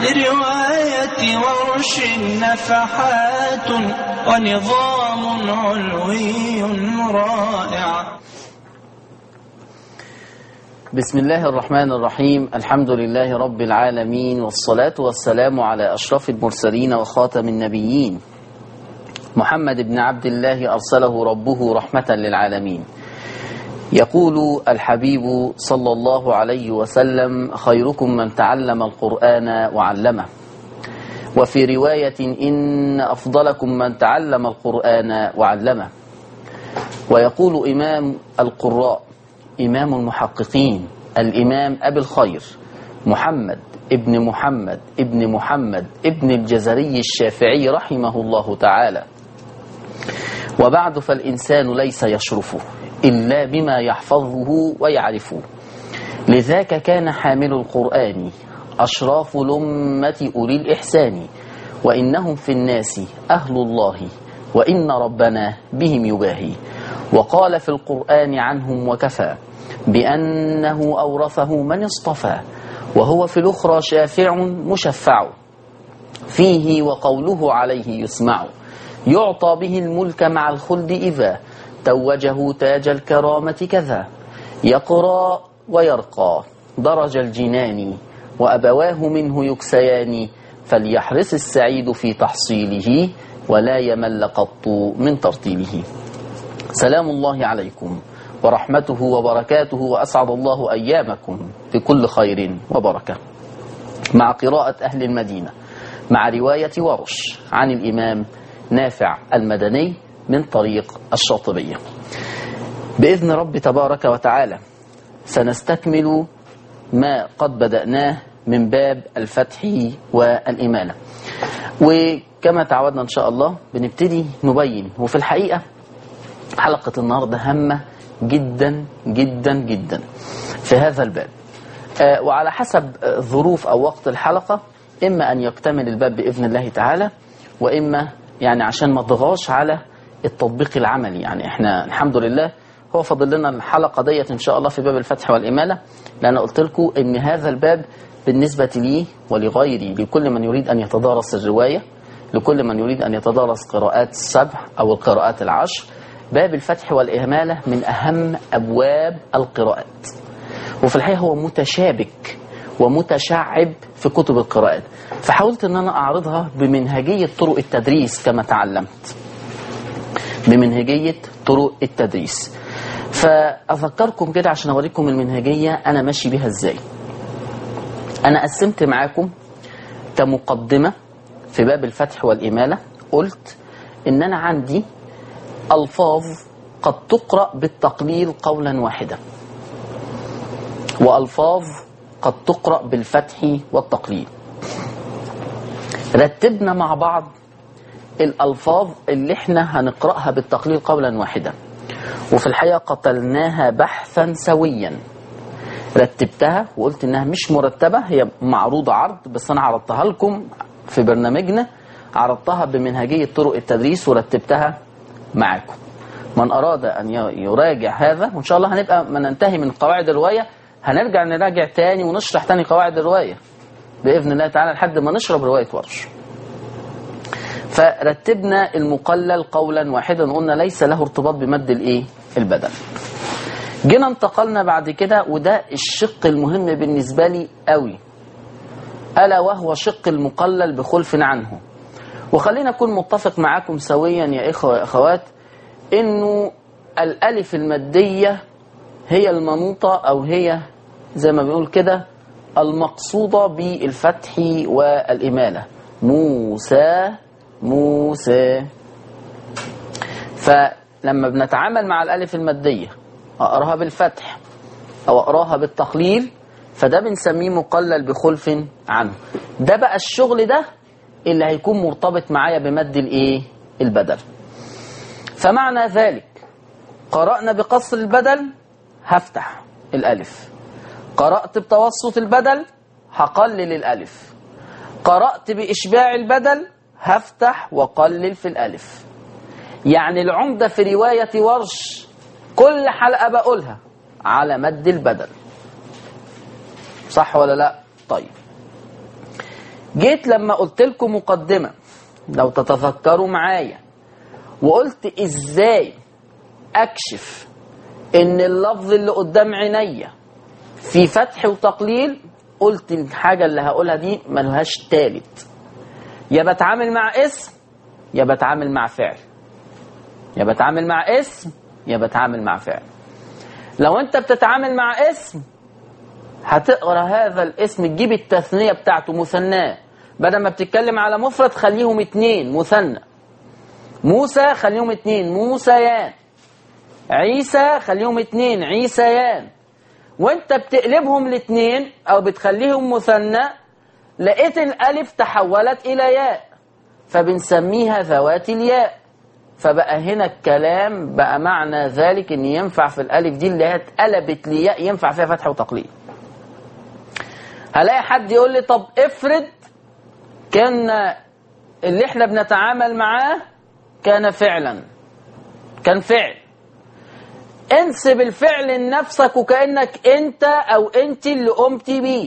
لرواية ورش نفحات ونظام علوي رائع بسم الله الرحمن الرحيم الحمد لله رب العالمين والصلاة والسلام على أشرف المرسلين وخاتم النبيين محمد بن عبد الله أرسله ربه رحمة للعالمين يقول الحبيب صلى الله عليه وسلم خيركم من تعلم القرآن وعلمه وفي رواية إن أفضلكم من تعلم القرآن وعلمه ويقول إمام القراء إمام المحققين الإمام أبي الخير محمد ابن محمد ابن محمد ابن الجزري الشافعي رحمه الله تعالى وبعد فالإنسان ليس يشرفه إلا بما يحفظه ويعرفه لذاك كان حامل القرآن أشراف الأمة أولي الإحسان وإنهم في الناس أهل الله وإن ربنا بهم يباهي وقال في القرآن عنهم وكفى بأنه أورثه من اصطفى وهو في الأخرى شافع مشفع فيه وقوله عليه يسمع يعطى به الملك مع الخلد إذا توجه تاج الكرامة كذا يقرى ويرقى درج الجنان وأبواه منه يكسيان فليحرص السعيد في تحصيله ولا يمل قط من ترتيله سلام الله عليكم ورحمته وبركاته وأسعد الله أيامكم بكل خير وبركة مع قراءة أهل المدينة مع رواية ورش عن الإمام نافع المدني من طريق الشاطبية بإذن رب تبارك وتعالى سنستكمل ما قد بدأناه من باب الفتح والإمالة وكما تعودنا إن شاء الله بنبتدي نبين وفي الحقيقة حلقة النهاردة هامة جدا جدا جدا في هذا الباب آه وعلى حسب آه ظروف أو وقت الحلقة إما أن يكتمل الباب بإذن الله تعالى وإما يعني عشان ما ضغاش على التطبيق العملي يعني احنا الحمد لله هو فاضل لنا الحلقة ديت إن شاء الله في باب الفتح والإمالة لأن قلت لكم إن هذا الباب بالنسبة لي ولغيري لكل من يريد أن يتدارس الرواية لكل من يريد أن يتدارس قراءات السبع أو القراءات العشر باب الفتح والإهمالة من أهم أبواب القراءات وفي الحقيقة هو متشابك ومتشعب في كتب القراءات فحاولت أن أنا أعرضها بمنهجية طرق التدريس كما تعلمت بمنهجية طرق التدريس فأذكركم كده عشان أوريكم المنهجية أنا ماشي بها إزاي أنا قسمت معاكم كمقدمة في باب الفتح والإمالة قلت إن أنا عندي ألفاظ قد تقرأ بالتقليل قولا واحدا وألفاظ قد تقرأ بالفتح والتقليل رتبنا مع بعض الألفاظ اللي احنا هنقرأها بالتقليل قولا واحدا وفي الحقيقة قتلناها بحثا سويا رتبتها وقلت انها مش مرتبة هي معروضة عرض بس انا عرضتها لكم في برنامجنا عرضتها بمنهجية طرق التدريس ورتبتها معاكم من أراد أن يراجع هذا وإن شاء الله هنبقى ما ننتهي من قواعد الرواية هنرجع نراجع تاني ونشرح تاني قواعد الرواية بإذن الله تعالى لحد ما نشرب رواية ورش فرتبنا المقلل قولا واحدا قلنا ليس له ارتباط بمد الايه البدل جينا انتقلنا بعد كده وده الشق المهم بالنسبة لي قوي ألا وهو شق المقلل بخلف عنه وخلينا أكون متفق معاكم سويا يا إخوة وأخوات إنه الألف المادية هي المنوطة أو هي زي ما بنقول كده المقصودة بالفتح والإمالة موسى موسى فلما بنتعامل مع الألف المادية أقراها بالفتح أو أقراها بالتقليل فده بنسميه مقلل بخلف عنه ده بقى الشغل ده اللي هيكون مرتبط معايا بمد الايه البدل فمعنى ذلك قرأنا بقصر البدل هفتح الألف قرأت بتوسط البدل هقلل الألف قرأت بإشباع البدل هفتح وقلل في الألف يعني العمدة في رواية ورش كل حلقة بقولها على مد البدل صح ولا لا طيب جيت لما قلت لكم مقدمة لو تتذكروا معايا وقلت ازاي اكشف ان اللفظ اللي قدام عينيا في فتح وتقليل قلت الحاجة اللي هقولها دي ملهاش تالت يا بتعامل مع اسم يا بتعامل مع فعل يا بتعامل مع اسم يا بتعامل مع فعل لو انت بتتعامل مع اسم هتقرا هذا الاسم تجيب التثنية بتاعته مثناه بدل ما بتتكلم على مفرد خليهم اتنين مثنى موسى خليهم اتنين موسيان عيسى خليهم اتنين عيسيان وانت بتقلبهم الاتنين او بتخليهم مثنى لقيت الالف تحولت الى ياء فبنسميها ذوات الياء فبقى هنا الكلام بقى معنى ذلك ان ينفع في الالف دي اللي هي اتقلبت لياء ينفع فيها فتح وتقليل هلاقي حد يقول لي طب افرض كان اللي احنا بنتعامل معاه كان فعلا كان فعل انسب الفعل لنفسك وكأنك انت او انت اللي قمت بيه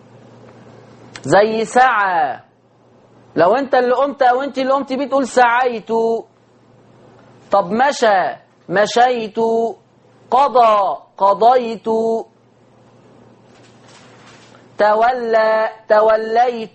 زي سعى لو انت اللي قمت او انت اللي قمت بيه تقول سعيت طب مشى مشيت قضى قضيت تولى توليت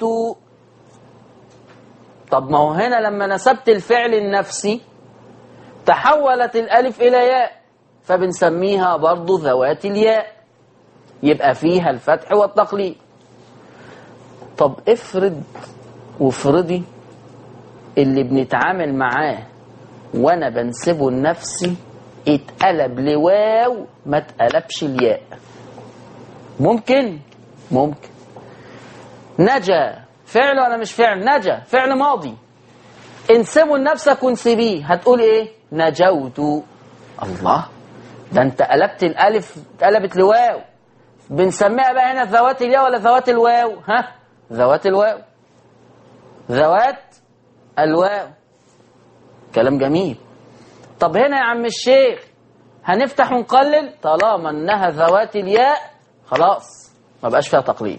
طب ما هو هنا لما نسبت الفعل النفسي تحولت الألف إلى ياء فبنسميها برضو ذوات الياء يبقى فيها الفتح والتقليد طب افرض وافرضي اللي بنتعامل معاه وانا بنسبه لنفسي اتقلب لواو ما اتقلبش الياء ممكن ممكن نجا فعل ولا مش فعل نجا فعل ماضي انسبه لنفسك وانسبيه هتقول ايه نجوت الله ده انت قلبت الالف اتقلبت لواو بنسميها بقى هنا ذوات الياء ولا ذوات الواو ها ذوات الواو ذوات الواو كلام جميل طب هنا يا عم الشيخ هنفتح ونقلل طالما انها ذوات الياء خلاص ما بقاش فيها تقليل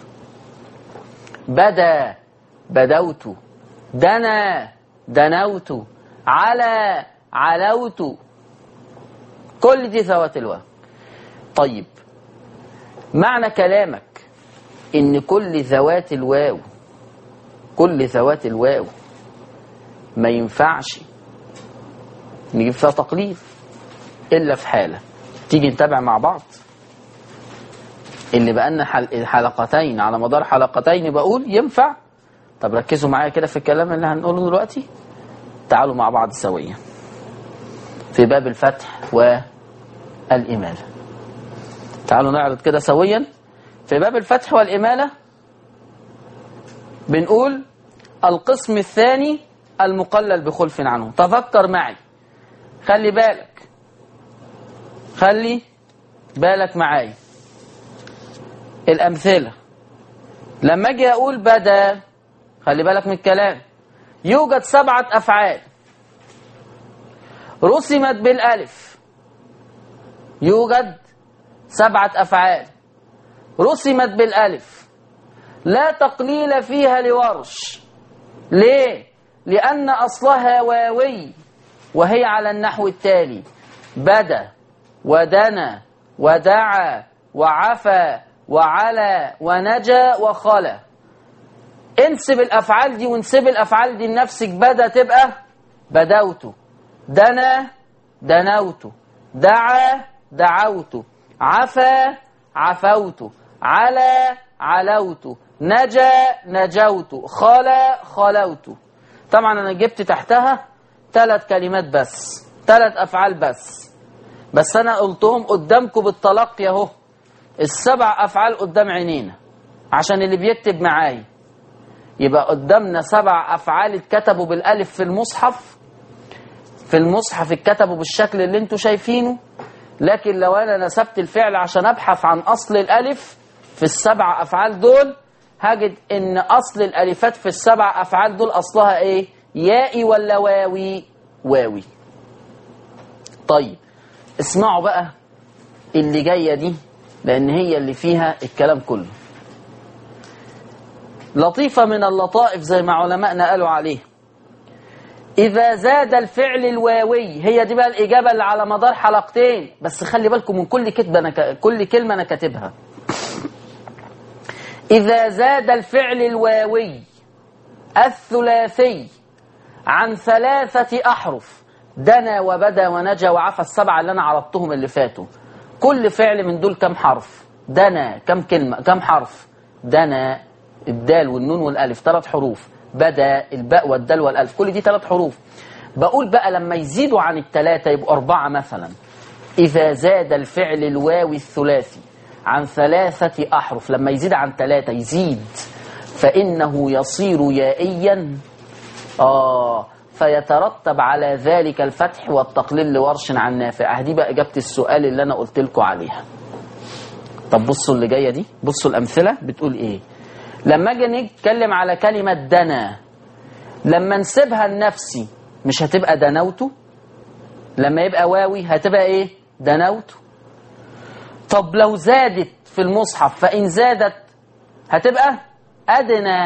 بدا بدوت دنا دنوت على علوت كل دي ذوات الواو طيب معنى كلامك ان كل ذوات الواو كل ذوات الواو ما ينفعش نجيب فيها تقليد الا في حاله تيجي نتابع مع بعض اللي بقالنا حل... حلقتين على مدار حلقتين بقول ينفع طب ركزوا معايا كده في الكلام اللي هنقوله دلوقتي تعالوا مع بعض سويا في باب الفتح والإمالة تعالوا نعرض كده سويا في باب الفتح والإمالة بنقول القسم الثاني المقلل بخلف عنه تذكر معي خلي بالك خلي بالك معايا الأمثلة لما أجي أقول بدا خلي بالك من الكلام يوجد سبعة أفعال رسمت بالألف يوجد سبعة أفعال رسمت بالألف لا تقليل فيها لورش ليه؟ لأن أصلها واوي وهي على النحو التالي بدا ودنا ودعا وعفى وعلى ونجا وخلا انسب الافعال دي وانسب الافعال دي لنفسك بدا تبقى بدوت دنا دنوت دعا دعوت عفا عفوت على علوت نجا نجوت خلا خلوت طبعا انا جبت تحتها ثلاث كلمات بس ثلاث افعال بس بس انا قلتهم قدامكم بالتلقي اهو السبع افعال قدام عينينا عشان اللي بيكتب معايا يبقى قدامنا سبع افعال اتكتبوا بالالف في المصحف في المصحف اتكتبوا بالشكل اللي انتوا شايفينه لكن لو انا نسبت الفعل عشان ابحث عن اصل الالف في السبع افعال دول هجد ان اصل الالفات في السبع افعال دول اصلها ايه يائي ولا واوي واوي طيب اسمعوا بقى اللي جايه دي لان هي اللي فيها الكلام كله لطيفة من اللطائف زي ما علماءنا قالوا عليه إذا زاد الفعل الواوي هي دي بقى الإجابة اللي على مدار حلقتين بس خلي بالكم من كل كتبة أنا ك... كل كلمة أنا كاتبها إذا زاد الفعل الواوي الثلاثي عن ثلاثة أحرف دنا وبدا ونجا وعفى السبعة اللي أنا عرضتهم اللي فاتوا كل فعل من دول كم حرف دنا كم كلمة كم حرف دنا الدال والنون والألف ثلاث حروف بدا الباء والدال والألف كل دي ثلاث حروف بقول بقى لما يزيدوا عن الثلاثة يبقوا أربعة مثلا إذا زاد الفعل الواوي الثلاثي عن ثلاثة أحرف لما يزيد عن ثلاثة يزيد فإنه يصير يائيا آه فيترتب على ذلك الفتح والتقليل لورش عن نافع دي بقى إجابة السؤال اللي أنا قلت لكم عليها طب بصوا اللي جاية دي بصوا الأمثلة بتقول إيه لما أجي نتكلم على كلمة دنا لما نسيبها لنفسي مش هتبقى دنوته لما يبقى واوي هتبقى إيه دنوته طب لو زادت في المصحف فإن زادت هتبقى أدنى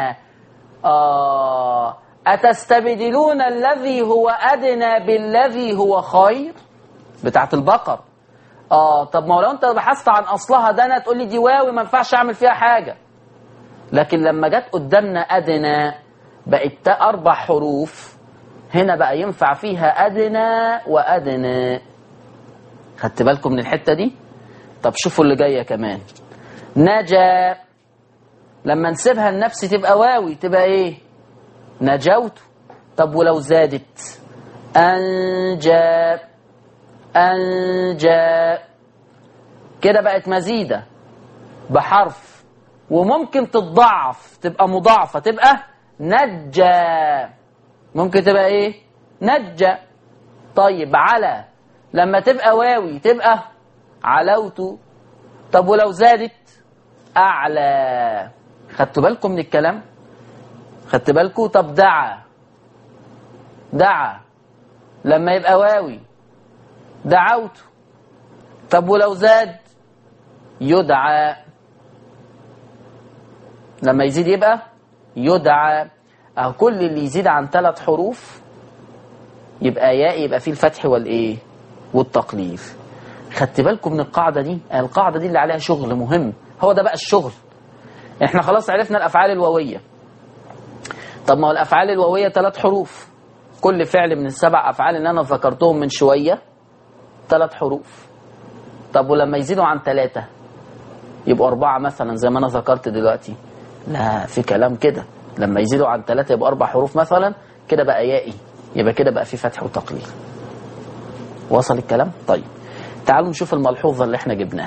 آه أتستبدلون الذي هو أدنى بالذي هو خير بتاعت البقر آه طب ما هو لو أنت بحثت عن أصلها ده أنا تقول لي دي واوي ما ينفعش أعمل فيها حاجة لكن لما جت قدامنا أدنى بقت أربع حروف هنا بقى ينفع فيها أدنى وأدنى خدت بالكم من الحتة دي طب شوفوا اللي جاية كمان نجا لما نسيبها لنفسي تبقى واوي تبقى ايه نجوت طب ولو زادت أنجا أنجا كده بقت مزيدة بحرف وممكن تتضاعف تبقى مضاعفة تبقى نجا ممكن تبقى ايه نجا طيب على لما تبقى واوي تبقى علوت طب ولو زادت أعلى خدتوا بالكم من الكلام خدت بالكم طب دعا دعا لما يبقى واوي دعوت طب ولو زاد يدعى لما يزيد يبقى يدعى أهو كل اللي يزيد عن ثلاث حروف يبقى ياء يبقى فيه الفتح والايه والتقليل خدت بالكم من القاعدة دي القاعدة دي اللي عليها شغل مهم هو ده بقى الشغل احنا خلاص عرفنا الأفعال الواوية طب ما هو الأفعال الواوية ثلاث حروف كل فعل من السبع أفعال اللي أنا ذكرتهم من شوية ثلاث حروف طب ولما يزيدوا عن ثلاثة يبقوا أربعة مثلا زي ما أنا ذكرت دلوقتي لا في كلام كده لما يزيدوا عن ثلاثة يبقوا أربع حروف مثلا كده بقى يائي يبقى كده بقى في فتح وتقليل وصل الكلام طيب تعالوا نشوف الملحوظة اللي احنا جبناها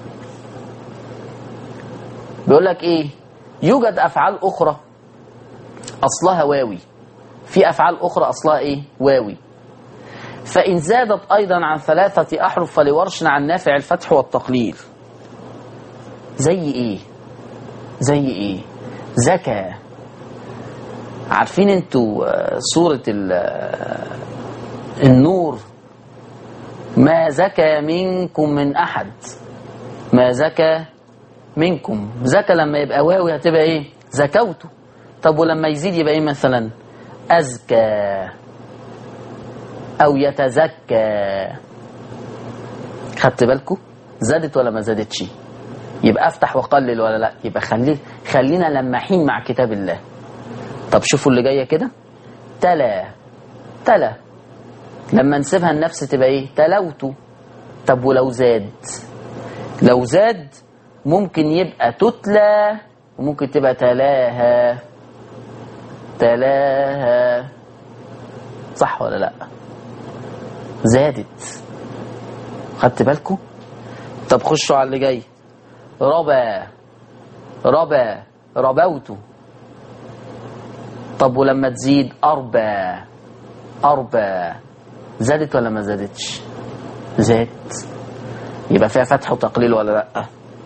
بيقول لك ايه يوجد افعال اخرى اصلها واوي في افعال اخرى اصلها ايه واوي فان زادت ايضا عن ثلاثة احرف فلورش عن نافع الفتح والتقليل زي ايه زي ايه زكى عارفين انتوا آه، سورة ال- آه، النور ما زكى منكم من احد ما زكى منكم زكى لما يبقى واوي هتبقى ايه زكوته طب ولما يزيد يبقى ايه مثلا ازكى او يتزكى خدت بالكم زادت ولا ما زادتش يبقى افتح وقلل ولا لا يبقى خلي خلينا لماحين مع كتاب الله طب شوفوا اللي جايه كده تلا تلا لما نسيبها النفس تبقى ايه تلوت طب ولو زاد لو زاد ممكن يبقى تتلى وممكن تبقى تلاها تلاها صح ولا لا زادت خدت بالكم طب خشوا على اللي جاي ربا ربا ربوت طب ولما تزيد أربا أربا زادت ولا ما زادتش زادت يبقى فيها فتح وتقليل ولا لأ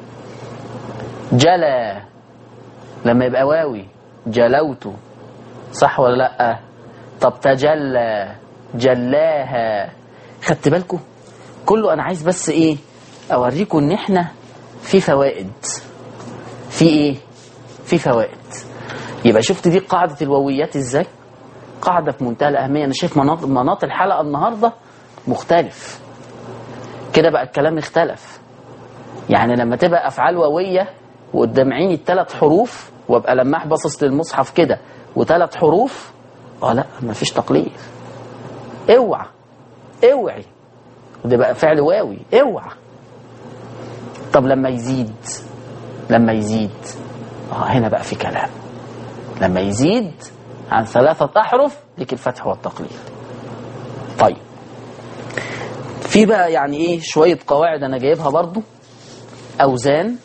جلا لما يبقى واوي جلوت صح ولا لأ طب تجلى جلاها خدت بالكم كله أنا عايز بس إيه أوريكم إن إحنا في فوائد في إيه في فوائد يبقى شفت دي قاعدة الواويات ازاي قاعدة في منتهى الأهمية أنا شايف مناط, مناط الحلقة النهاردة مختلف كده بقى الكلام اختلف يعني لما تبقى أفعال واوية وقدام عيني الثلاث حروف وابقى لماح باصص للمصحف كده وثلاث حروف اه لا مفيش تقليل اوعى اوعي ده بقى فعل واوي اوعى طب لما يزيد لما يزيد اه هنا بقى في كلام لما يزيد عن ثلاثة أحرف لك الفتح والتقليل طيب في بقى يعني ايه شوية قواعد انا جايبها برضو اوزان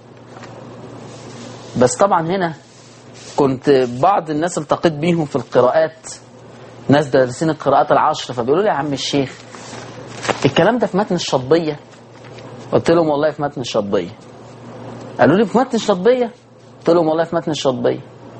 بس طبعا هنا كنت بعض الناس التقيت بيهم في القراءات ناس دارسين القراءات العشر فبيقولوا لي يا عم الشيخ الكلام ده في متن الشطبية قلت لهم والله في متن الشطبية قالوا لي في متن الشطبية قلت لهم والله في متن الشطبية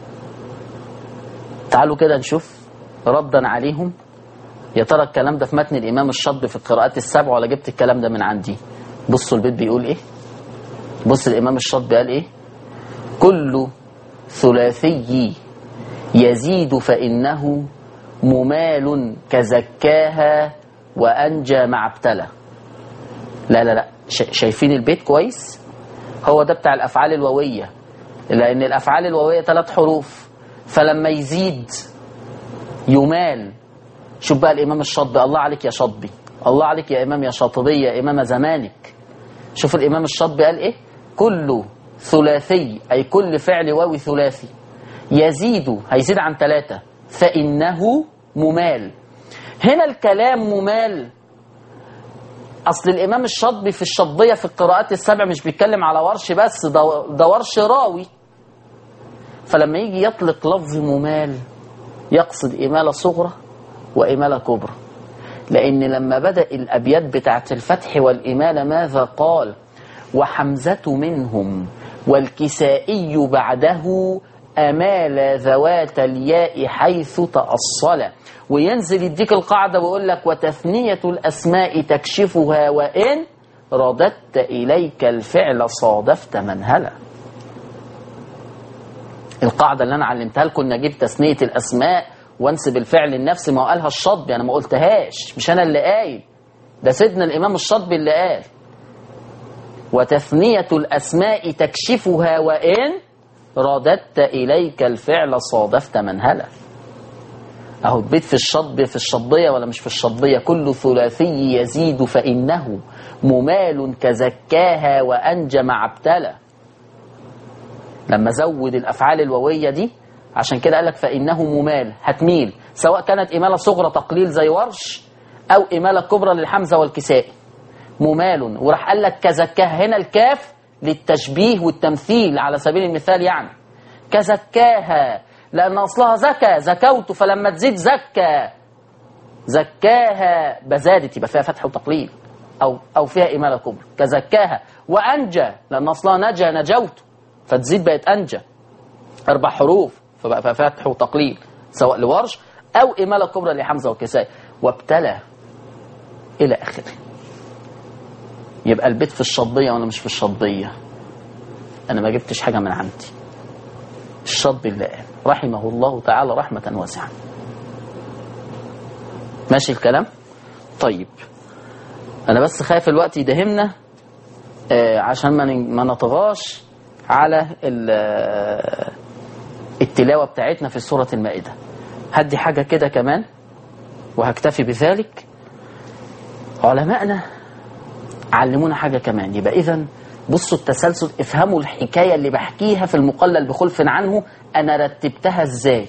تعالوا كده نشوف ردا عليهم يا ترى الكلام ده في متن الإمام الشطبي في القراءات السبع ولا جبت الكلام ده من عندي بصوا البيت بيقول إيه بص الإمام الشطبي قال إيه كل ثلاثي يزيد فإنه ممال كزكاها وأنجى مع ابتلى لا لا لا شايفين البيت كويس هو ده بتاع الأفعال الواوية لأن الأفعال الواوية ثلاث حروف فلما يزيد يمال شوف بقى الإمام الشطبي الله عليك يا شطبي الله عليك يا إمام يا شاطبي يا إمام زمانك شوف الإمام الشطبي قال إيه كل ثلاثي أي كل فعل واوي ثلاثي يزيد هيزيد عن ثلاثة فإنه ممال هنا الكلام ممال أصل الإمام الشطبي في الشطبية في القراءات السبع مش بيتكلم على ورش بس ده, ده ورش راوي فلما يجي يطلق لفظ ممال يقصد إمالة صغرى وإمالة كبرى لأن لما بدأ الأبيات بتاعت الفتح والإمالة ماذا قال وحمزة منهم والكسائي بعده أمال ذوات الياء حيث تأصل وينزل يديك القاعدة ويقول لك وتثنية الأسماء تكشفها وإن رددت إليك الفعل صادفت منهلا القاعدة اللي أنا علمتها لكم إن أجيب تثنية الأسماء وانسب الفعل النفسي ما هو قالها الشطبي أنا ما قلتهاش مش أنا اللي قايل ده سيدنا الإمام الشطبي اللي قال وتثنية الأسماء تكشفها وإن رددت إليك الفعل صادفت منهلا أهو البيت في الشطب في الشطبية ولا مش في الشطبية كل ثلاثي يزيد فإنه ممال كزكاها وأنجى مع ابتلى لما زود الأفعال الواوية دي عشان كده قال لك فإنه ممال هتميل سواء كانت إمالة صغرى تقليل زي ورش أو إمالة كبرى للحمزة والكسائي ممال وراح قال لك كزكاها هنا الكاف للتشبيه والتمثيل على سبيل المثال يعني كزكاها لأن أصلها زكى زكوت فلما تزيد زكى زكاها بزادت يبقى فيها فتح وتقليل أو أو فيها إمالة كبرى كزكاها وأنجى لأن أصلها نجا نجوت فتزيد بقت أنجى أربع حروف فبقى فيها فتح وتقليل سواء لورش أو إمالة كبرى لحمزة وكساء وابتلى إلى آخره يبقى البيت في الشطبية وأنا مش في الشطبية أنا ما جبتش حاجة من عندي الشطبي اللي قال رحمه الله تعالى رحمة واسعة ماشي الكلام طيب أنا بس خايف الوقت يدهمنا آه عشان ما ما نطغاش على التلاوة بتاعتنا في سورة المائدة هدي حاجة كده كمان وهكتفي بذلك علمائنا علمونا حاجة كمان يبقى إذا بصوا التسلسل افهموا الحكاية اللي بحكيها في المقلل بخلف عنه أنا رتبتها إزاي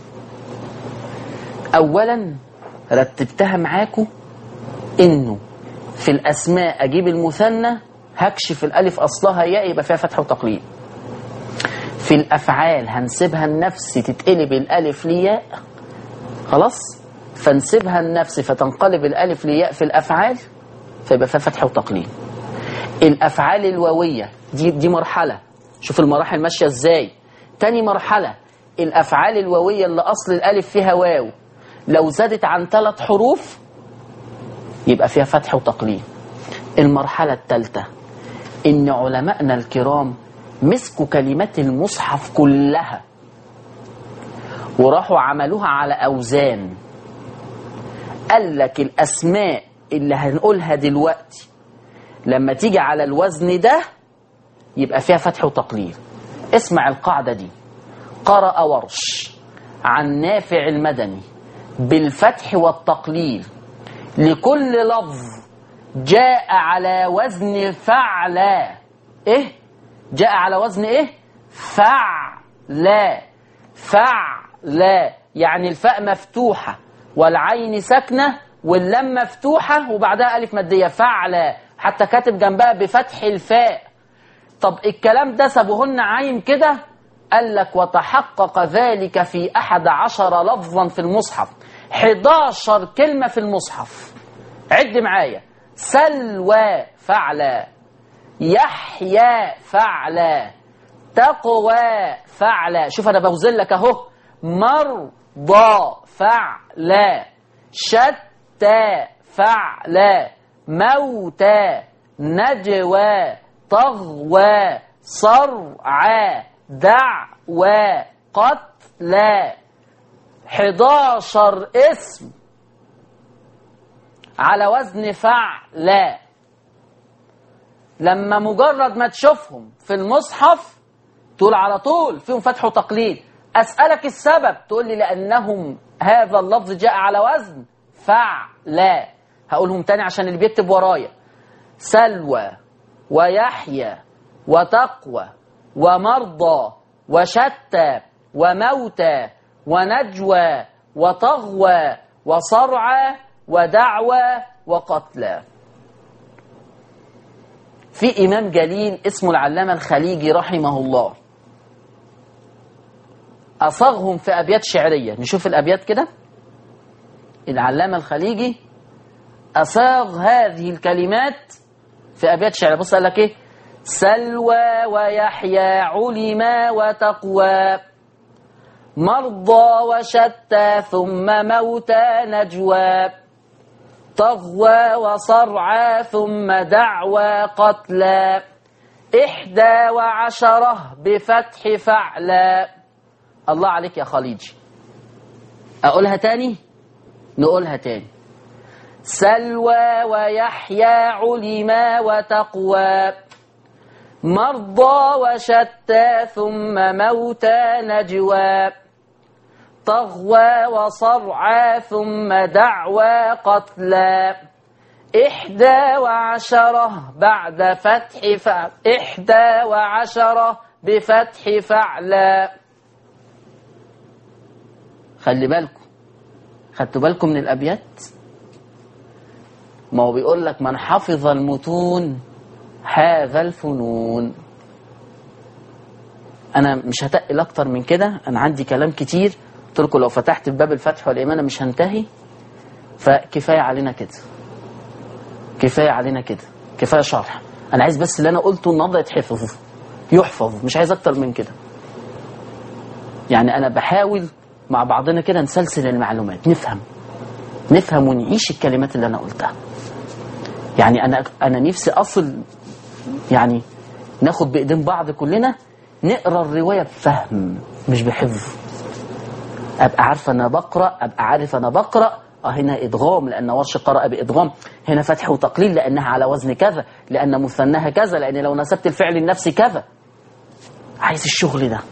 أولا رتبتها معاكم إنه في الأسماء أجيب المثنى هكشف الألف أصلها ياء يبقى فيها فتح وتقليل في الأفعال هنسيبها النفس تتقلب الألف لياء خلاص فنسيبها النفس فتنقلب الألف لياء في الأفعال فيبقى فيها فتح وتقليل الافعال الواويه دي دي مرحله شوف المراحل ماشيه ازاي تاني مرحله الافعال الواويه اللي اصل الالف فيها واو لو زادت عن ثلاث حروف يبقى فيها فتح وتقليل المرحله الثالثه ان علمائنا الكرام مسكوا كلمات المصحف كلها وراحوا عملوها على أوزان قال لك الأسماء اللي هنقولها دلوقتي لما تيجي على الوزن ده يبقى فيها فتح وتقليل اسمع القاعدة دي قرأ ورش عن نافع المدني بالفتح والتقليل لكل لفظ جاء على وزن فعلا ايه جاء على وزن ايه فعلا فعلا يعني الفاء مفتوحة والعين ساكنة واللام مفتوحة وبعدها ألف مادية فعلا حتى كاتب جنبها بفتح الفاء طب الكلام ده سابوهن عايم كده قال لك وتحقق ذلك في أحد عشر لفظا في المصحف 11 كلمة في المصحف عد معايا سلوى فعلا يحيى فعلا تقوى فعلا شوف انا بوزن لك اهو مرضى فعلا شتى فعلا موتى نجوى طغوى صرعى دعوى قتلى 11 اسم على وزن فعلا لما مجرد ما تشوفهم في المصحف تقول على طول فيهم فتح وتقليد أسألك السبب تقول لي لأنهم هذا اللفظ جاء على وزن فعلا هقولهم تاني عشان اللي بيكتب ورايا سلوى ويحيى وتقوى ومرضى وشتى وموتى ونجوى وطغوى وصرعى ودعوى وقتلى في إمام جليل اسمه العلامة الخليجي رحمه الله أصاغهم في أبيات شعرية نشوف الأبيات كده العلامة الخليجي أصاغ هذه الكلمات في أبيات شعرية بص قال لك إيه سلوى ويحيى علما وتقوى مرضى وشتى ثم موتى نجوى طغوى وصرعى ثم دعوى قتلى إحدى وعشرة بفتح فعلا الله عليك يا خليجي أقولها تاني نقولها تاني سلوى ويحيى علما وتقوى مرضى وشتى ثم موتى نجوى طغوى وصرعى ثم دعوى قتلى إحدى وعشرة بعد فتح فعل إحدى وعشرة بفتح فعلا خلي بالكم خدتوا بالكم من الأبيات ما هو بيقول لك من حفظ المتون هذا الفنون أنا مش هتقل أكتر من كده أنا عندي كلام كتير قلت لكم لو فتحت في باب الفتح والإيمان مش هنتهي فكفاية علينا كده كفاية علينا كده كفاية شرح أنا عايز بس اللي أنا قلته النهارده يتحفظ يحفظ مش عايز أكتر من كده يعني أنا بحاول مع بعضنا كده نسلسل المعلومات نفهم نفهم ونعيش الكلمات اللي أنا قلتها يعني أنا أنا نفسي أصل يعني ناخد بإيدين بعض كلنا نقرا الرواية بفهم مش بحفظ ابقى عارفه انا بقرا ابقى عارف انا بقرا اه هنا ادغام لان ورش قرأ بادغام هنا فتح وتقليل لانها على وزن كذا لان مثناها كذا لان لو نسبت الفعل النفسي كذا عايز الشغل ده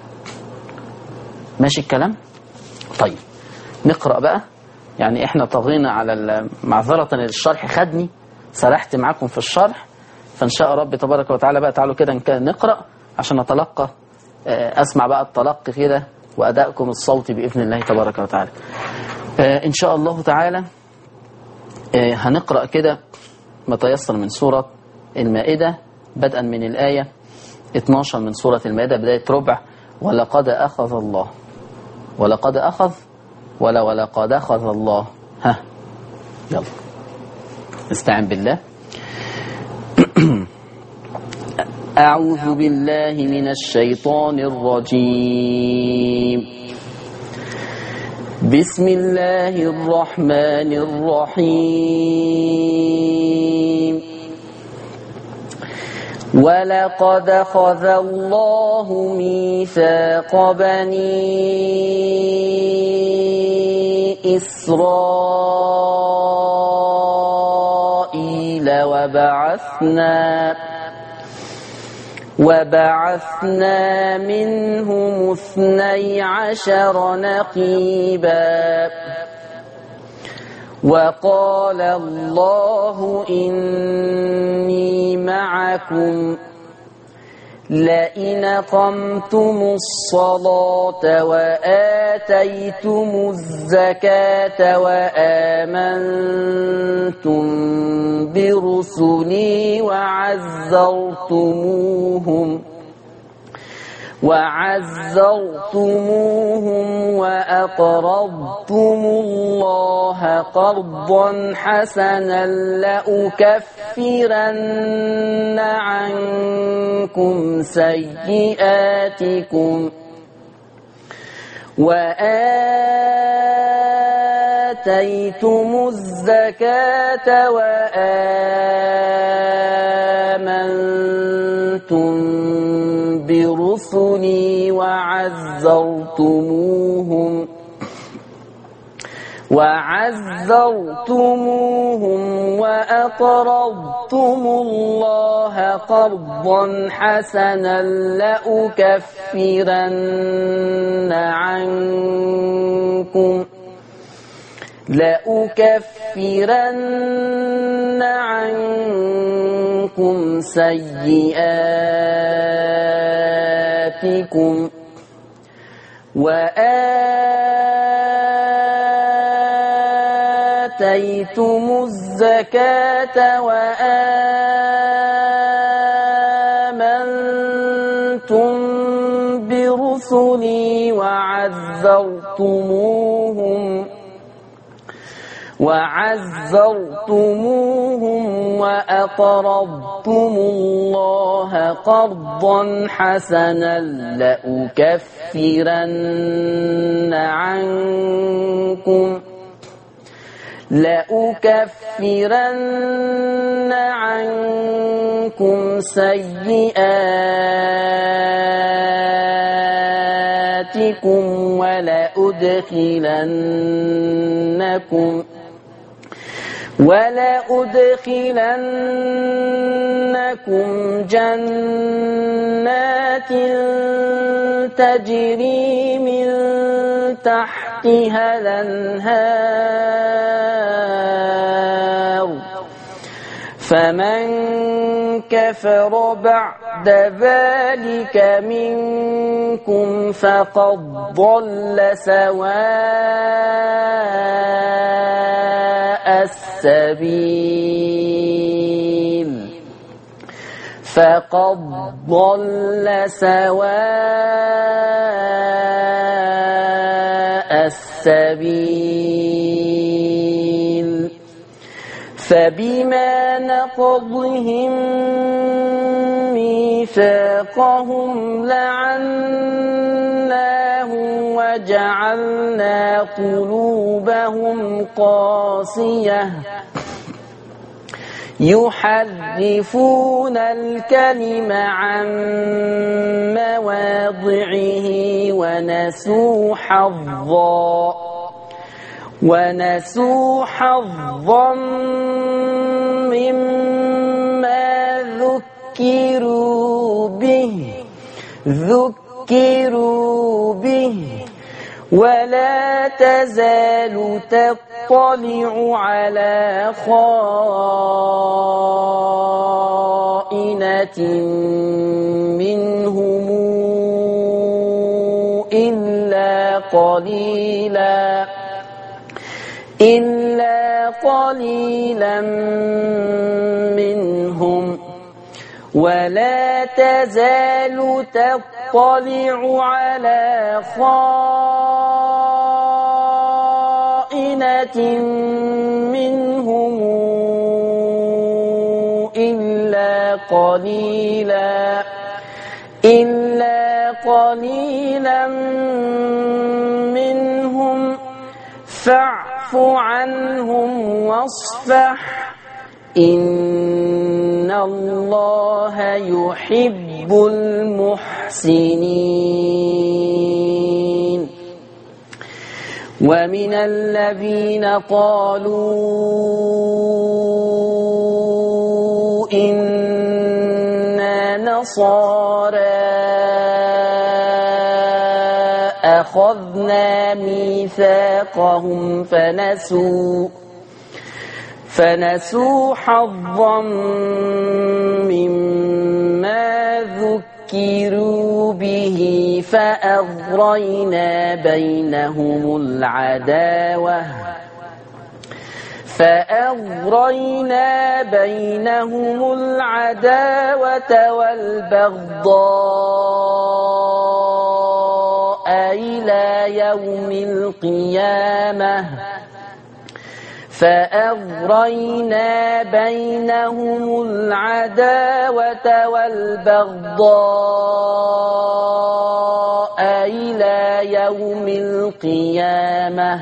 ماشي الكلام طيب نقرا بقى يعني احنا طغينا على ال- معذره الشرح خدني سرحت معاكم في الشرح فان شاء رب تبارك وتعالى بقى تعالوا كده نك- نقرا عشان نتلقى آه، اسمع بقى التلقي كده وادائكم الصوتي باذن الله تبارك وتعالى آه، ان شاء الله تعالى آه، هنقرا كده ما تيسر من سوره المائده بدءا من الايه 12 من سوره المائده بدايه ربع ولقد اخذ الله ولقد اخذ ولا ولقد اخذ الله ها يلا استعن بالله أعوذ بالله من الشيطان الرجيم بسم الله الرحمن الرحيم ولقد خذ الله ميثاق بني إسرائيل وبعثنا وبعثنا منهم اثني عشر نقيبا وقال الله إني معكم لئن قمتم الصلاة وآتيتم الزكاة وآمنتم برسلي وعزرتموهم وعزرتموهم وأقرضتم الله قرضا حسنا لأكفرن عنكم سيئاتكم وآتيتم الزكاة وآمنتم برسلي وعزرتموهم وعزرتموهم وأقرضتم الله قرضا حسنا لأكفرن عنكم لأكفرن عنكم سيئاتكم وآتيتم الزكاة وآمنتم برسلي وعزرتموهم وعزرتموهم وأقرضتم الله قرضا حسنا لأكفرن عنكم لأكفرن عنكم سيئاتكم ولأدخلنكم ولأدخلنكم جنات تجري من تحتها الأنهار فمن كفر بعد ذلك منكم فقد ضل سواء السبيل فقد ضل سواء السبيل فبما نقضهم ميثاقهم لعناهم وجعلنا قلوبهم قاسية يحرفون الكلم عن مواضعه ونسوا حظا ونسوا حظا مما ذكروا به ذكروا به ولا تزال تطلع على خائنة منهم إلا قليلا إلا قليلا منهم ولا تزال تطلع على خائنة منهم إلا قليلا إلا قليلا منهم فاعف عنهم واصفح إن الله يحب المحسنين ومن الذين قالوا إنا نصارى أخذنا ميثاقهم فنسوا فنسوا حظا مما ذكروا به فأغرينا بينهم العداوة فأغرينا بينهم العداوة والبغضاء إلى يوم القيامة فأغرينا بينهم العداوة والبغضاء إلى يوم القيامة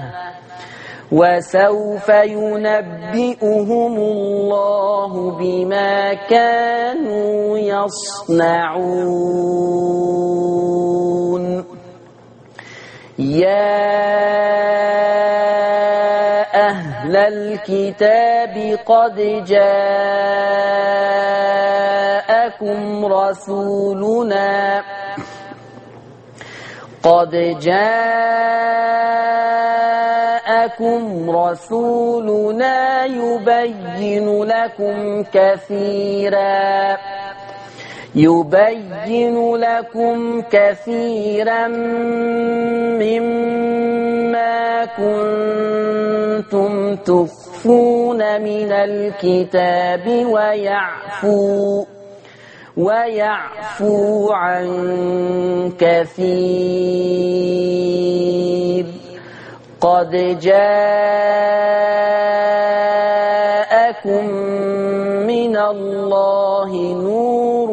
وسوف ينبئهم الله بما كانوا يصنعون يا أهل الكتاب قد جاءكم رسولنا قد جاءكم رسولنا يبين لكم كثيرا يبين لكم كثيرا مما كنتم تخفون من الكتاب ويعفو ويعفو عن كثير قد جاءكم من الله نور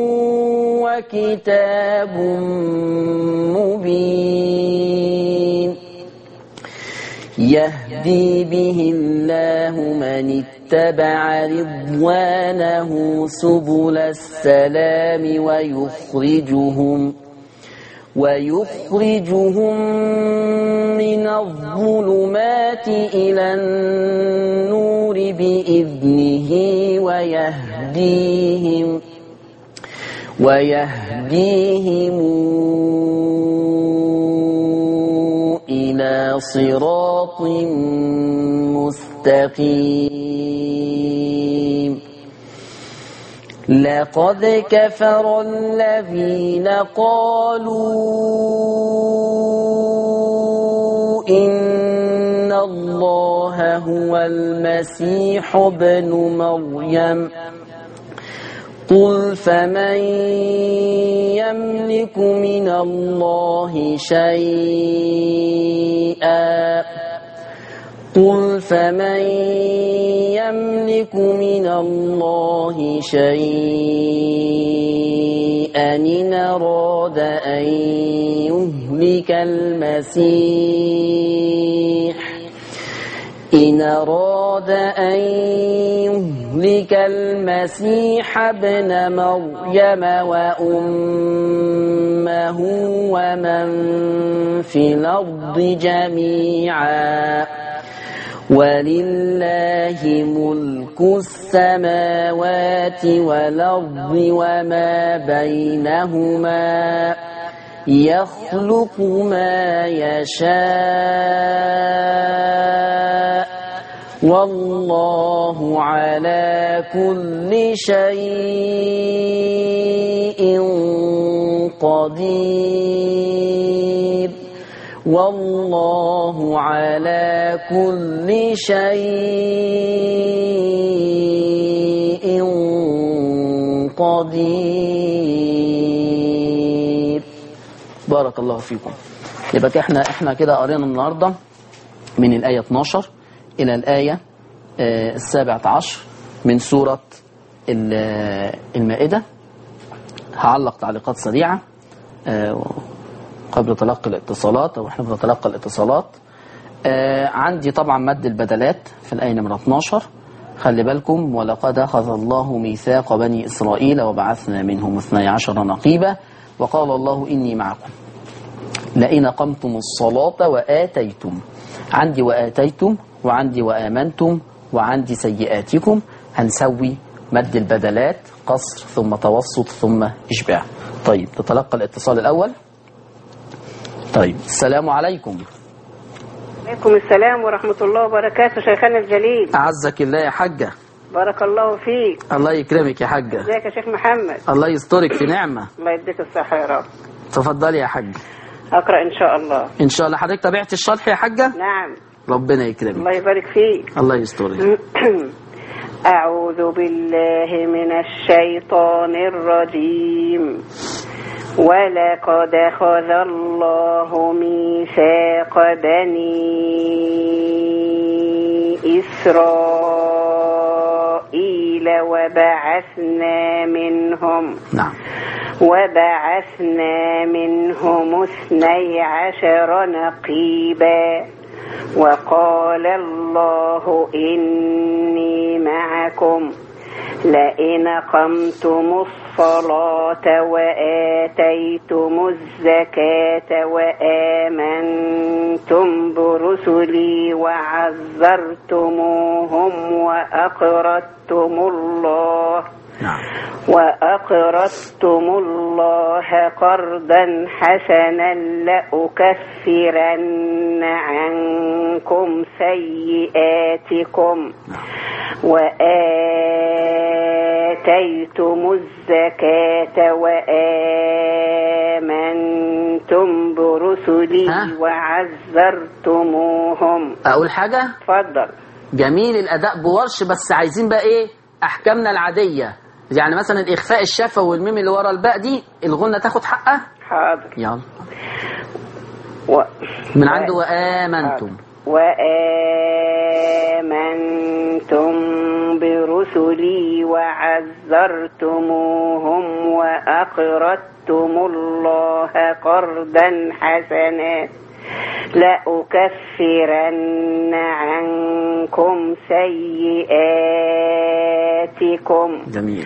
وكتاب مبين يهدي به الله من اتبع رضوانه سبل السلام ويخرجهم ويخرجهم من الظلمات إلى النور بإذنه ويهديهم ويهديهم إلى صراط مستقيم لقد كفر الذين قالوا إن الله هو المسيح ابن مريم قل فمن يملك من الله شيئا قل فمن يملك من الله شيئا إن أراد أن يهلك المسيح إن أراد أن يهلك المسيح ابن مريم وأمه ومن في الأرض جميعا ولله ملك السماوات والأرض وما بينهما يخلق ما يشاء والله على كل شيء قدير والله على كل شيء قدير بارك الله فيكم يبقى احنا احنا كده قرينا النهارده من الآية 12 إلى الآية آه، السابعة عشر من سورة ال- آه، المائدة هعلق تعليقات سريعة آه، قبل تلقي الاتصالات أو احنا بنتلقى الاتصالات آه، عندي طبعا مد البدلات في الآية نمرة 12 خلي بالكم ولقد أخذ الله ميثاق بني إسرائيل وبعثنا منهم اثني عشر نقيبا وقال الله إني معكم لئن قمتم الصلاة وآتيتم عندي وآتيتم وعندي وآمنتم وعندي سيئاتكم هنسوي مد البدلات قصر ثم توسط ثم إشباع طيب نتلقى الاتصال الأول طيب السلام عليكم عليكم السلام ورحمة الله وبركاته شيخنا الجليل أعزك الله يا حاجة بارك الله فيك الله يكرمك يا حاجة ازيك يا شيخ محمد الله يسترك في نعمة الله يديك الصحة يا رب تفضلي يا حاجة أقرأ إن شاء الله إن شاء الله حضرتك تابعت الشرح يا حاجة نعم ربنا يكرمك الله يبارك فيك الله يسترك أعوذ بالله من الشيطان الرجيم ولقد أخذ الله ميثاق بني إسرائيل وبعثنا منهم نعم وبعثنا منهم اثني عشر نقيبا وقال الله إني معكم لئن قمتم الصلاة وآتيتم الزكاة وآمنتم برسلي وعزرتموهم وأقرضتم الله نعم وأقرضتم الله قرضا حسنا لأكفرن عنكم سيئاتكم وآتيتم الزكاة وآمنتم برسلي ها؟ وعزرتموهم أقول حاجة تفضل جميل الأداء بورش بس عايزين بقى إيه أحكامنا العادية يعني مثلا إخفاء الشفة والميم اللي ورا الباء دي الغنة تاخد حقها حاضر يلا و... من عنده وآمنتم وآمنتم برسلي وعزرتموهم وأقرضتم الله قرضا حسنا لأكفرن عنكم سيئاتكم جميل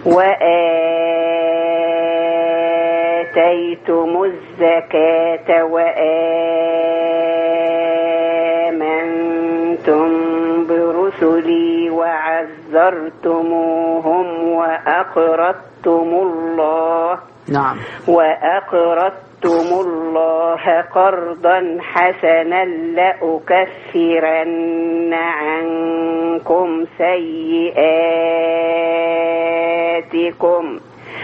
وآتيتم الزكاة وآمنتم برسلي وعزرتموهم وأقرضتم الله نعم وأقرضتم الله قرضا حسنا لأكفرن عنكم سيئاتكم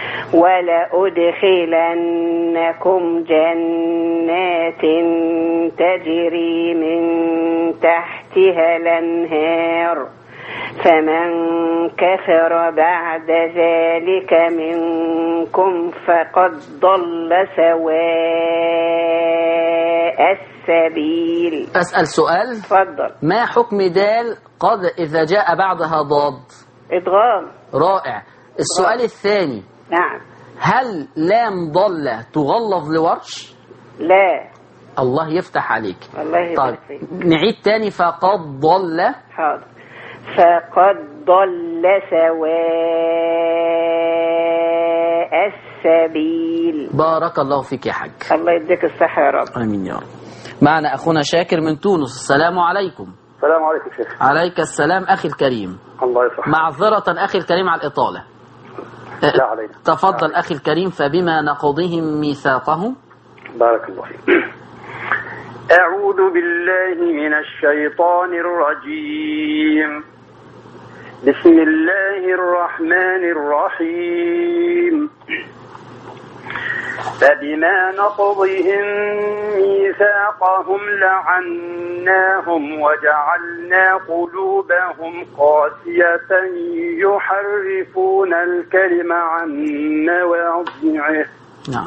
ولأدخلنكم جنات تجري من تحتها الأنهار فمن كفر بعد ذلك منكم فقد ضل سواء السبيل أسأل سؤال تفضل ما حكم دال قد إذا جاء بعدها ضاد إدغام رائع السؤال الثاني نعم هل لام ضلة تغلظ لورش لا الله يفتح عليك الله طيب يبارك فيك نعيد تاني فقد ضل حاضر فقد ضل سواء السبيل بارك الله فيك يا حاج الله يديك الصحة يا رب امين يا رب معنا اخونا شاكر من تونس السلام عليكم السلام عليكم شيخ عليك السلام اخي الكريم الله يصلح معذرة اخي الكريم على الاطالة لا علينا تفضل اخي الكريم فبما نقضهم ميثاقهم بارك الله فيك أعوذ بالله من الشيطان الرجيم بسم الله الرحمن الرحيم فبما نقضهم ميثاقهم لعناهم وجعلنا قلوبهم قاسية يحرفون الكلم عن مواضعه نعم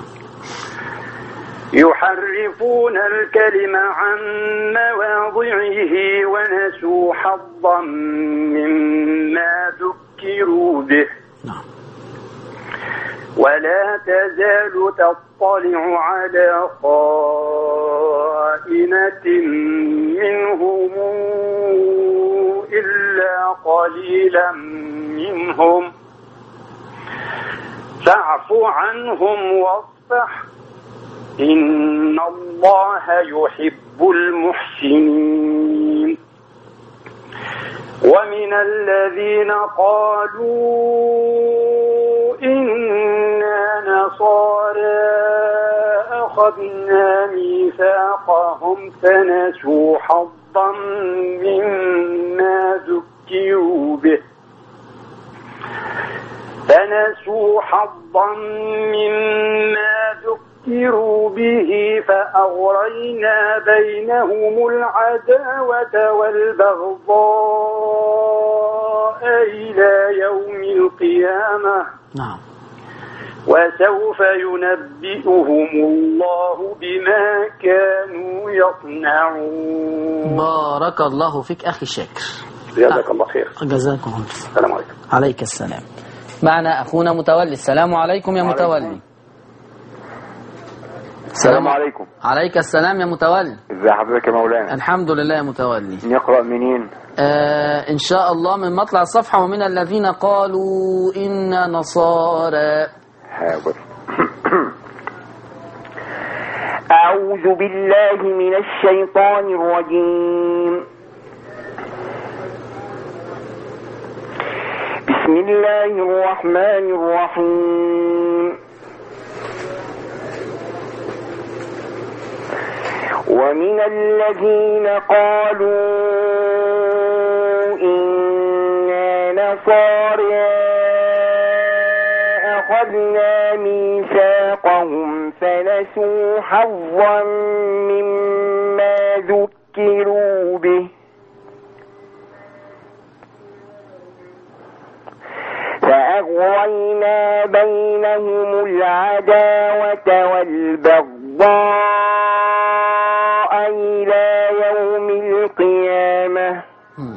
يحرفون الكلم عن مواضعه ونسوا حظا مما ذكروا به نعم ولا تزال تطلع على خائنة منهم إلا قليلا منهم فاعف عنهم واصفح إن الله يحب المحسنين ومن الذين قالوا إنا نصارى أخذنا ميثاقهم فنسوا حظا مما ذكروا به فنسوا حظا مما ذكروا به فأغرينا بينهم العداوة والبغضاء إلى يوم القيامة نعم وسوف ينبئهم الله بما كانوا يصنعون بارك الله فيك أخي شاكر جزاك الله خير جزاكم الله السلام عليكم عليك السلام معنا أخونا متولي السلام عليكم يا وعليكم. متولي السلام عليكم عليك السلام يا متولي ازي حضرتك يا مولانا الحمد لله يا متولي نقرأ منين آه إن شاء الله من مطلع الصفحة ومن الذين قالوا إنا نصارى حاضر أعوذ بالله من الشيطان الرجيم بسم الله الرحمن الرحيم ومن الذين قالوا إنا نصارى أخذنا ميثاقهم فنسوا حظا مما ذكروا به فأغوينا بينهم العداوة والبغضاء إلى يوم القيامة مم.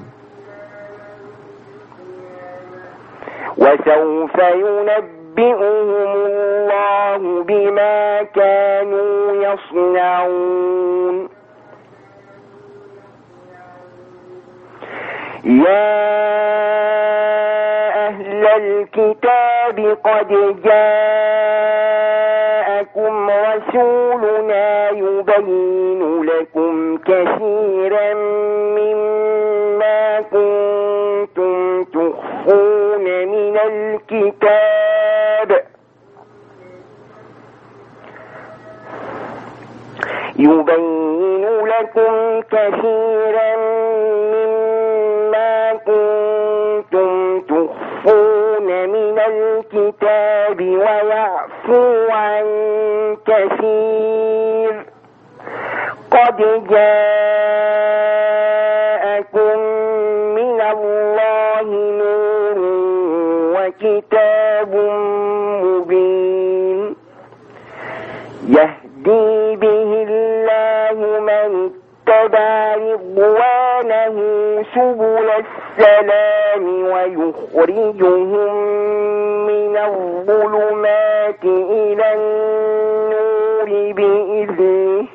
وسوف ينبئهم الله بما كانوا يصنعون يا أهل الكتاب قد جاءكم رسولنا يبين لكم كثيرا مما كنتم تخفون من الكتاب يبين لكم كثيرا مما كنتم تخفون من الكتاب ويعفو عن كثير قد جاءكم من الله نور وكتاب مبين يهدي به الله من اتبع رضوانه سبل السلام ويخرجهم من الظلمات إلى النور بإذنه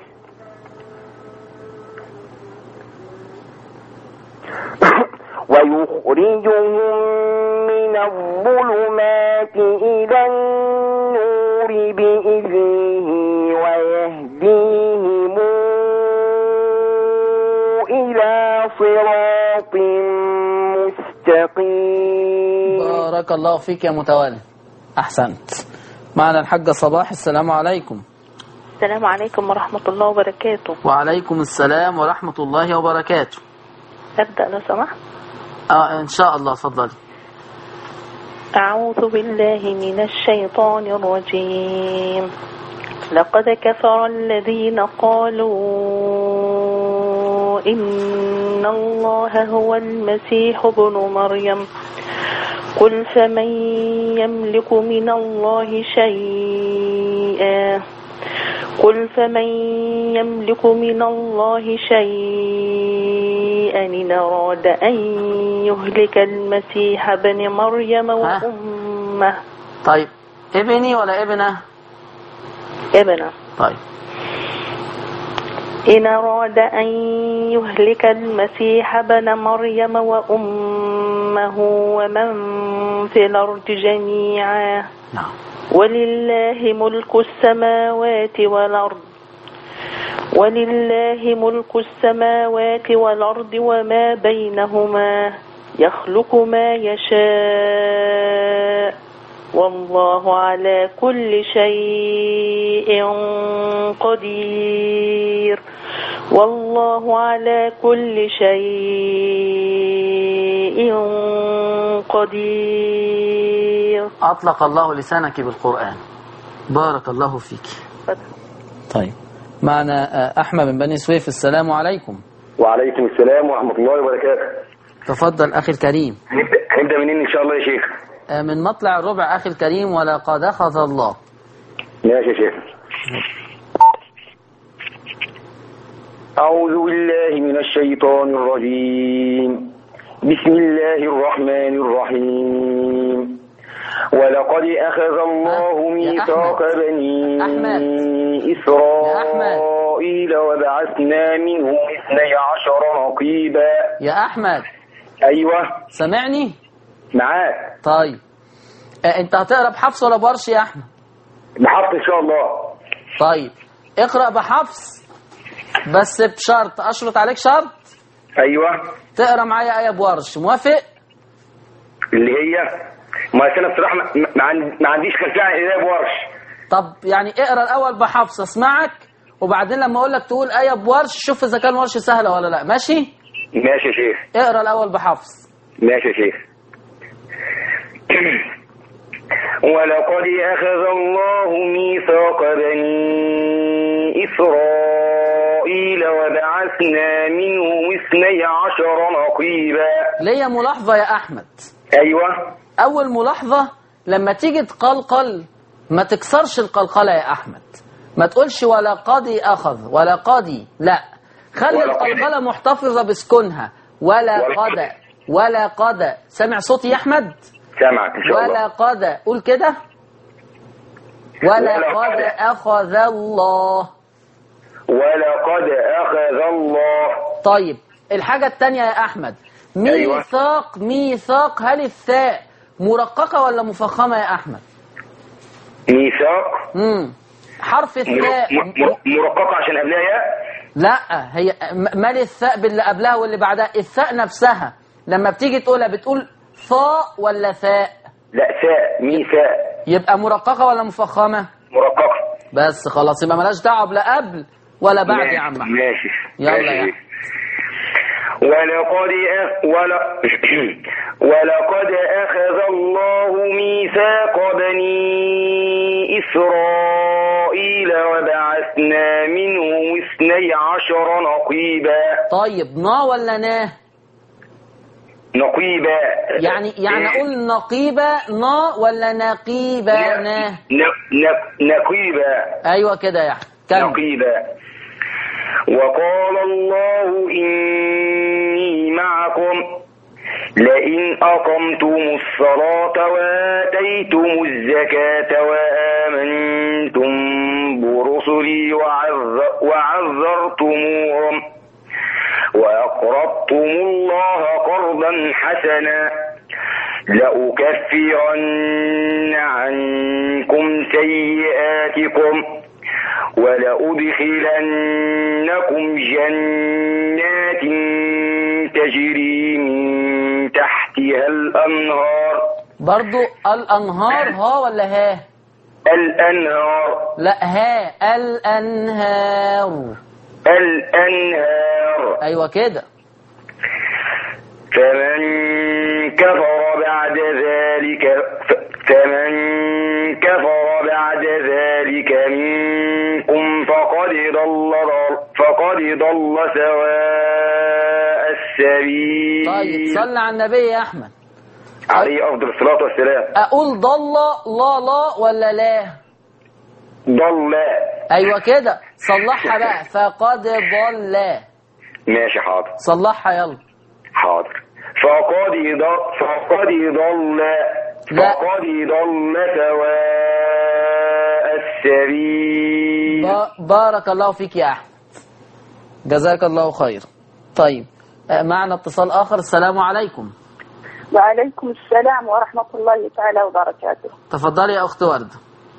ويخرجهم من الظلمات إلى النور بإذنه ويهديهم إلى صراط مستقيم بارك الله فيك يا متولي أحسنت معنا الحاجة صباح السلام عليكم السلام عليكم ورحمة الله وبركاته وعليكم السلام ورحمة الله وبركاته أبدأ لو سمحت آه إن شاء الله اتفضلي أعوذ بالله من الشيطان الرجيم لقد كفر الذين قالوا إن الله هو المسيح ابن مريم قل فمن يملك من الله شيئا قل فمن يملك من الله شيئا إن أراد أن يهلك المسيح ابن مريم وأمه طيب ابني ولا ابنه ابنه طيب إن أراد أن يهلك المسيح ابن مريم وأمه ومن في الأرض جميعا نعم ولله ملك السماوات والأرض ولله ملك السماوات والأرض وما بينهما يخلق ما يشاء والله على كل شيء قدير والله على كل شيء قدير أطلق الله لسانك بالقرآن بارك الله فيك طيب معنا آه، أحمد من بني سويف السلام عليكم وعليكم السلام ورحمة الله وبركاته تفضل أخي الكريم هنبدأ هنبدأ منين إن شاء الله يا شيخ آه، من مطلع الربع أخي الكريم ولقد أخذ الله ماشي يا شيخ أعوذ بالله من الشيطان الرجيم بسم الله الرحمن الرحيم ولقد أخذ الله يا ميثاق أحمد. بني أحمد. إسرائيل وبعثنا منهم اثني عشر نقيبا يا أحمد أيوه سامعني معاك طيب آه، أنت هتقرأ بحفص ولا بورش يا أحمد بحط إن شاء الله طيب اقرأ بحفص بس بشرط أشرط عليك شرط أيوه تقرأ معايا آية بورش موافق اللي هي ما أصل انا بصراحه ما, ما, عن- ما عنديش خلفيه عن القرايه بورش طب يعني اقرا الاول بحفص اسمعك وبعدين لما اقول لك تقول ايه بورش شوف اذا كان ورش سهله ولا لا ماشي ماشي يا شيخ اقرا الاول بحفص ماشي يا شيخ ولقد أخذ الله ميثاق بني إسرائيل وبعثنا منهم اثني عشر نقيبا ليا ملاحظه يا احمد أيوة اول ملاحظه لما تيجي تقلقل ما تكسرش القلقله يا احمد ما تقولش ولا قاضي اخذ ولا قاضي لا خلي ولا القلقله محتفظه بسكونها ولا ولا قد ولا قد سامع صوتي يا احمد سامعك إن شاء ولا الله قد قول كده ولا ولا قد قد. أخذ الله ولقد أخذ الله طيب الحاجة التانية يا أحمد أيوة. ميثاق ميثاق هل الثاء مرققة ولا مفخمة يا أحمد ميثاق مم. حرف مر- الثاء م- م- مرققة عشان قبلها ياء لا هي م- مال الثاء باللي قبلها واللي بعدها الثاء نفسها لما بتيجي تقولها بتقول ثاء ولا ثاء لا ثاء ميثاق يبقى مرققة ولا مفخمة مرققة بس خلاص يبقى ملاش دعوة بلا قبل ولا بعد ماشي- يا عم أحمد. ماشي يلا ماشي يا شيخ. ولقد أخ... ولا... ولقد أخذ الله ميثاق بني إسرائيل وبعثنا منهم اثني عشر نقيبا طيب نا ولا ناه نقيبا يعني يعني اقول نقيبة نا ولا نقيبة نا ن... ن... نقيبا ايوه كده يا أحمد. كمل نقيبا وقال الله إني معكم لئن أقمتم الصلاة وآتيتم الزكاة وآمنتم برسلي وعذ- وعذرتموهم وأقرضتم الله قرضا حسنا لأكفرن عنكم سيئاتكم ولأدخلنكم جنات تجري من تحتها الأنهار برضو الانهار ها ولا ها الأنهار لا ها الانهار الأنهار ايوه كده فمن كفر بعد ذلك ف- فمن كفر بعد ذلك منكم فقد ضل فقد ضل سواء السبيل طيب صلى على النبي يا احمد عليه افضل الصلاه والسلام اقول ضل لا لا ولا لا ضل ايوه كده صلحها بقى فقد ضل ماشي حاضر صلحها يلا حاضر فقد ضل فقد ضل لا. فقد ضل سواء السبيل با- بارك الله فيك يا احمد جزاك الله خير طيب آه، معنا اتصال آخر السلام عليكم وعليكم السلام ورحمة الله تعالى وبركاته تفضلي يا أخت وردة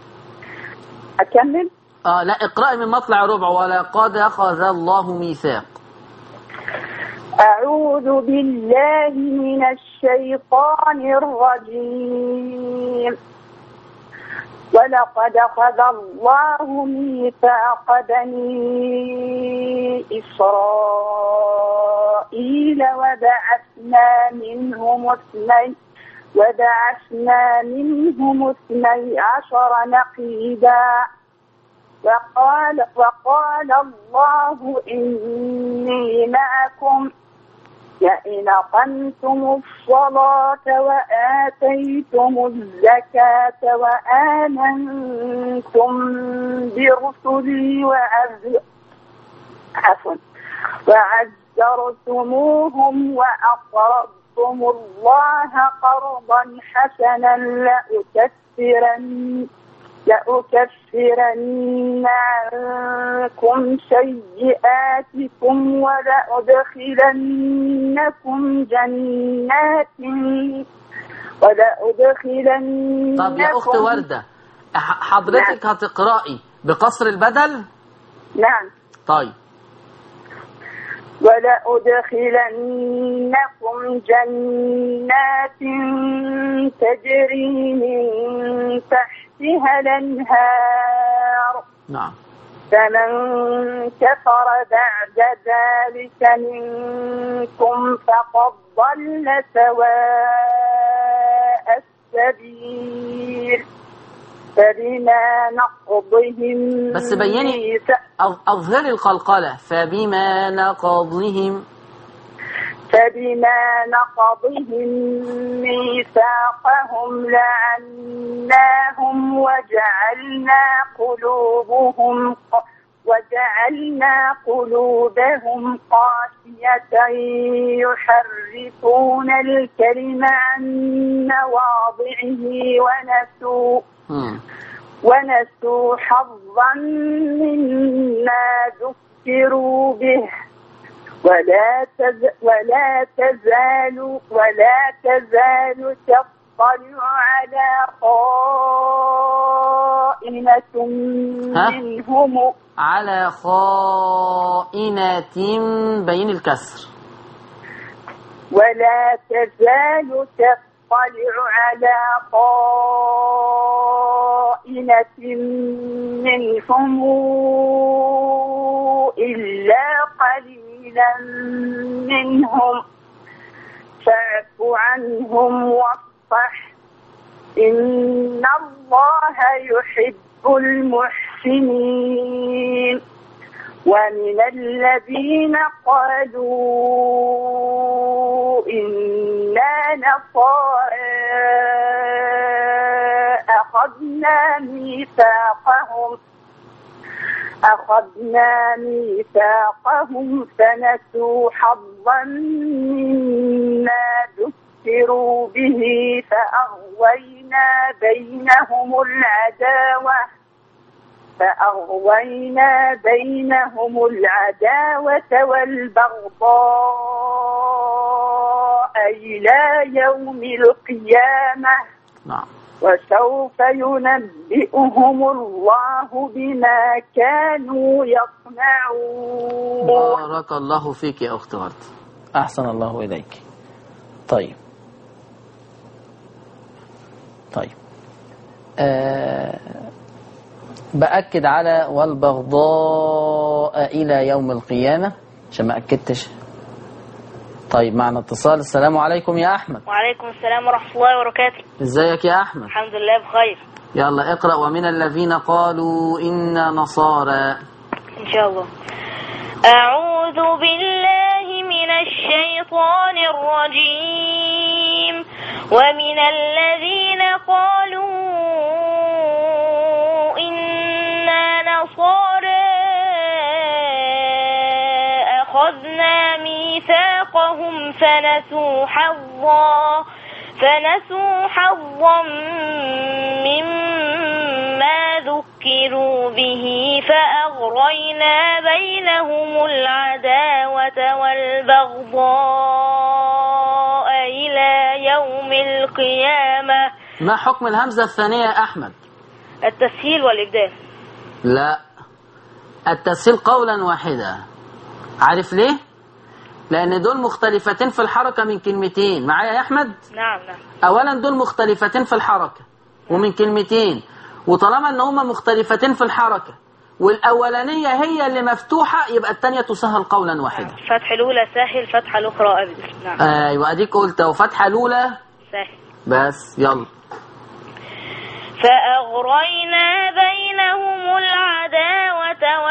أكمل آه لا اقرأي من مطلع ربع ولقد أخذ الله ميثاق أعوذ بالله من الشيطان الرجيم ولقد أخذ الله ميثاق بني إسرائيل وبعثنا منهم اثني وبعثنا منهم اثني عشر نقيبا وقال وقال الله إني معكم لئن أقمتم الصلاة وآتيتم الزكاة وآمنتم برسلي وعز عفوا وعزرتموهم وأقرضتم الله قرضا حسنا لأكفرن لأكفرن عنكم سيئاتكم ولأدخلنكم جنات ولأدخلنكم طب يا أخت وردة ح- حضرتك هتقرأي بقصر البدل نعم طيب ولأدخلنكم جنات تجري من تحتها الأنهار نعم فمن كفر بعد ذلك منكم فقد ضل سواء السبيل فبما نقضهم بس بيني ميثاق- أظ- أظهري القلقلة فبما نقضهم فبما نقضهم ميثاقهم لعناهم وجعلنا قلوبهم ق- وجعلنا قلوبهم قاسية يحرفون الكلم عن مواضعه ونسوا مم. ونسوا حظا مما ذكروا به ولا تز ولا تزال ولا تزال تطلع على خائنة ها؟ منهم على خائنة بين الكسر ولا تزال تطلع على خائنة منهم إلا قليلا منهم فاعف عنهم واصفح إن الله يحب المحسنين ومن الذين قالوا إنا نصارى أخذنا ميثاقهم أخذنا ميثاقهم فنسوا حظا مما ذكروا به فأغوينا بينهم العداوة فأغوينا بينهم العداوة والبغضاء إلى يوم القيامة نعم وسوف ينبئهم الله بما كانوا يصنعون بارك الله فيك يا أخت ورد أحسن الله إليك طيب طيب آه بأكد على والبغضاء إلى يوم القيامة عشان ما أكدتش طيب معنا اتصال السلام عليكم يا أحمد وعليكم السلام ورحمة الله وبركاته ازيك يا أحمد الحمد لله بخير يلا اقرأ ومن الذين قالوا إنا نصارى إن شاء الله أعوذ بالله من الشيطان الرجيم ومن الذين قالوا إنا نصارى أخذنا ميثاقهم فنسوا حظا فنسوا حظا مما ذكروا ذكروا به فأغرينا بينهم العداوة والبغضاء إلى يوم القيامة ما حكم الهمزة الثانية يا أحمد التسهيل والإبدال لا التسهيل قولا واحدا عارف ليه لأن دول مختلفتين في الحركة من كلمتين معايا يا أحمد نعم نعم أولا دول مختلفتين في الحركة ومن كلمتين وطالما ان هما مختلفتين في الحركة والأولانية هي اللي مفتوحة يبقى الثانية تسهل قولا واحدا فتح الأولى ساهل فتح الأخرى أبدل نعم أيوة أديك قلت وفتحة الأولى ساهل بس يلا فأغرينا بينهم العداوة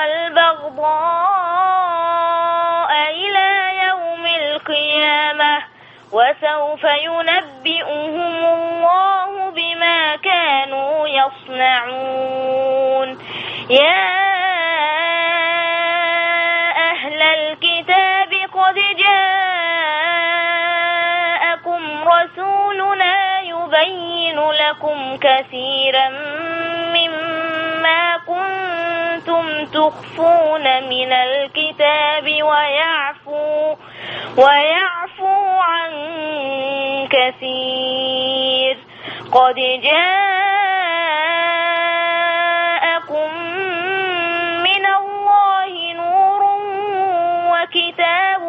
والبغضاء إلى يوم القيامة وسوف ينبئهم الله بما كانوا يصنعون يا أهل الكتاب قد جاءكم رسولنا يبين لكم كثيرا مما كنتم تخفون من الكتاب ويعفو ويعفو عن كثير قد جاءكم من الله نور وكتاب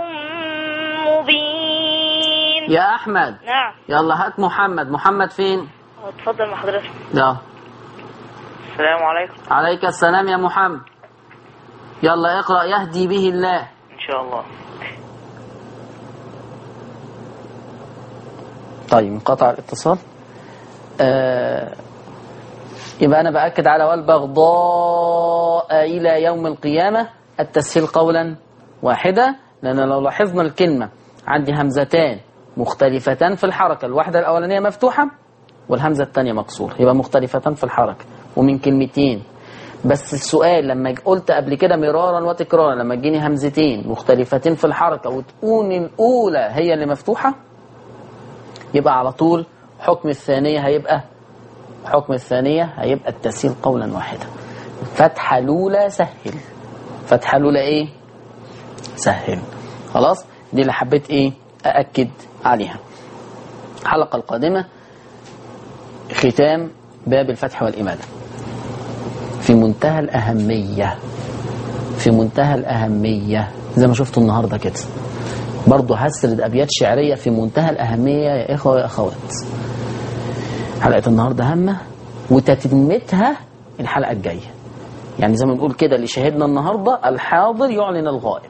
مبين يا أحمد نعم يلا هات محمد محمد فين اتفضل مع حضرتك يلا السلام عليكم عليك السلام يا محمد يلا اقرأ يهدي به الله إن شاء الله طيب انقطع الاتصال آه يبقى أنا بأكد على والبغضاء إلى يوم القيامة التسهيل قولا واحدة لأن لو لاحظنا الكلمة عندي همزتان مختلفتان في الحركة الواحدة الأولانية مفتوحة والهمزة الثانية مكسورة يبقى مختلفتان في الحركة ومن كلمتين بس السؤال لما قلت قبل كده مرارا وتكرارا لما تجيني همزتين مختلفتين في الحركة وتكون الأولى هي اللي مفتوحة يبقى على طول حكم الثانية هيبقى حكم الثانية هيبقى التسهيل قولا واحدا فتحة الأولى سهل فتحة الأولى إيه؟ سهل خلاص دي اللي حبيت إيه أأكد عليها الحلقة القادمة ختام باب الفتح والإمالة في منتهى الأهمية في منتهى الأهمية زي ما شفتوا النهاردة كده برضه هسرد أبيات شعرية في منتهى الأهمية يا إخوة ويا أخوات حلقة النهاردة هامة وتتمتها الحلقة الجاية يعني زي ما نقول كده اللي شاهدنا النهاردة الحاضر يعلن الغائب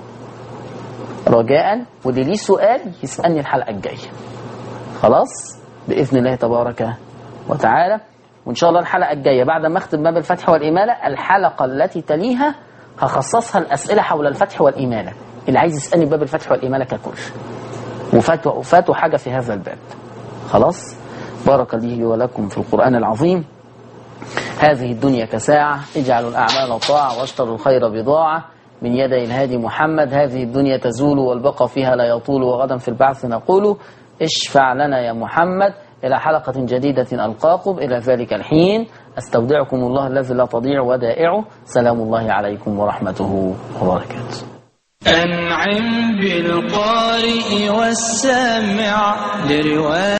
رجاء واللي ليه سؤال يسألني الحلقة الجاية خلاص بإذن الله تبارك وتعالى وإن شاء الله الحلقة الجاية بعد ما أختم باب الفتح والإمالة الحلقة التي تليها هخصصها الأسئلة حول الفتح والإمالة اللي عايز يسألني باب الفتح والإمالة ككل وفاتوا وفاتوا حاجة في هذا الباب خلاص بارك لي ولكم في القرآن العظيم هذه الدنيا كساعة اجعلوا الأعمال طاعة واشتروا الخير بضاعة من يدي الهادي محمد هذه الدنيا تزول والبقى فيها لا يطول وغدا في البعث نقول اشفع لنا يا محمد إلى حلقة جديدة ألقاكم إلى ذلك الحين أستودعكم الله الذي لا تضيع ودائعه سلام الله عليكم ورحمته وبركاته أنعم بالقارئ والسامع لرواية